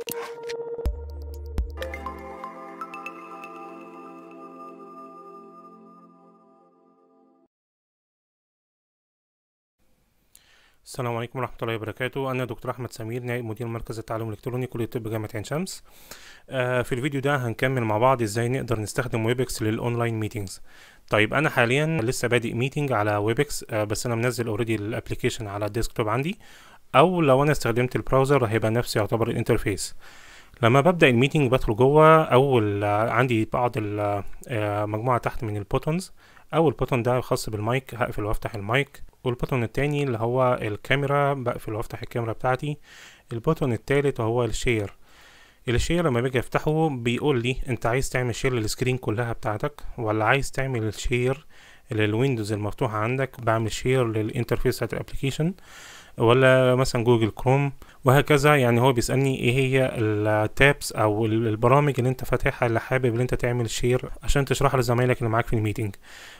السلام عليكم ورحمة الله وبركاته أنا دكتور أحمد سمير نائب مدير مركز التعلم الإلكتروني كلية طب جامعة عين شمس آه، في الفيديو ده هنكمل مع بعض إزاي نقدر نستخدم ويبكس للأونلاين ميتينجز طيب أنا حاليا لسه بادئ ميتينج على ويبكس آه، بس أنا منزل أوريدي الأبليكيشن على الديسكتوب عندي أو لو أنا استخدمت البراوزر هيبقى نفس يعتبر الانترفيس لما ببدأ الميتينج بدخل جوه أول آه، عندي بعض ال- آه، مجموعة تحت من البوتونز أول بوتون ده خاص بالمايك هقفل وافتح المايك والبوتون التاني اللي هو الكاميرا بقفل وافتح الكاميرا بتاعتي البوتون التالت وهو الشير الشير لما باجي افتحه بيقول لي انت عايز تعمل شير للسكرين كلها بتاعتك ولا عايز تعمل شير للويندوز المفتوحة عندك بعمل شير للانترفيس بتاعت الابليكيشن ولا مثلا جوجل كروم وهكذا يعني هو بيسألني ايه هي التابس او ال- البرامج اللي انت فاتحها اللي حابب ان انت تعمل شير عشان تشرحها لزمايلك اللي معاك في الميتنج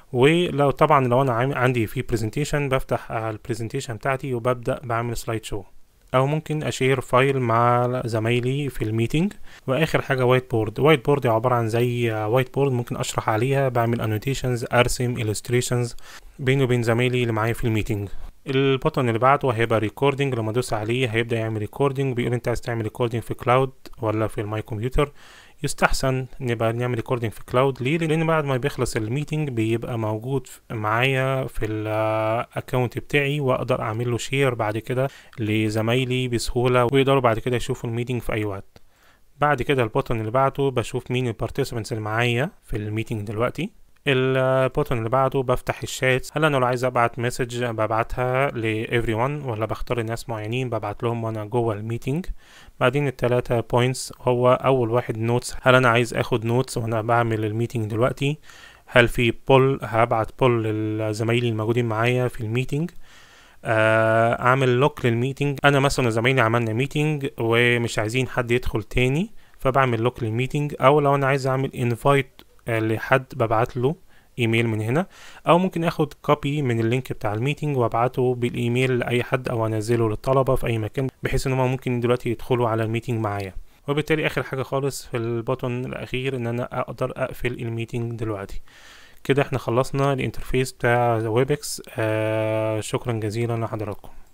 ولو طبعا لو انا عامل عندي في برزنتيشن بفتح البرزنتيشن بتاعتي وببدأ بعمل سلايد شو او ممكن اشير فايل مع زمايلي في الميتنج واخر حاجه وايت بورد وايت بورد عباره عن زي وايت بورد ممكن اشرح عليها بعمل انوتيشنز ارسم illustrations بيني وبين زمايلي اللي معايا في الميتنج البوتون اللي بعده هيبقى ريكوردنج لما ادوس عليه هيبدا يعمل ريكوردنج بيقول انت عايز تعمل ريكوردنج في كلاود ولا في الماي كمبيوتر يستحسن نبقى نعمل ريكوردنج في كلاود ليه لان بعد ما بيخلص الميتنج بيبقى موجود معايا في الاكونت بتاعي واقدر اعمل له شير بعد كده لزمايلي بسهوله ويقدروا بعد كده يشوفوا الميتنج في اي وقت بعد كده البوتون اللي بعده بشوف مين البارتيسيبنتس اللي معايا في الميتنج دلوقتي البوتون اللي بعده بفتح الشات هل انا لو عايز ابعت مسج ببعتها ل everyone ولا بختار ناس معينين ببعت لهم وانا جوه الميتنج بعدين التلاتة بوينتس هو اول واحد نوتس هل انا عايز اخد نوتس وانا بعمل الميتنج دلوقتي هل في بول هبعت بول لزمايلي الموجودين معايا في الميتنج آه، اعمل لوك للميتنج انا مثلا زمايلي عملنا ميتنج ومش عايزين حد يدخل تاني فبعمل لوك للميتنج او لو انا عايز اعمل انفايت لحد ببعت له ايميل من هنا او ممكن اخد كوبي من اللينك بتاع الميتنج وابعته بالايميل لاي حد او انزله للطلبه في اي مكان بحيث ان هم ممكن دلوقتي يدخلوا على الميتنج معايا وبالتالي اخر حاجه خالص في البوتون الاخير ان انا اقدر اقفل الميتنج دلوقتي كده احنا خلصنا الانترفيس بتاع ويبكس آه شكرا جزيلا لحضراتكم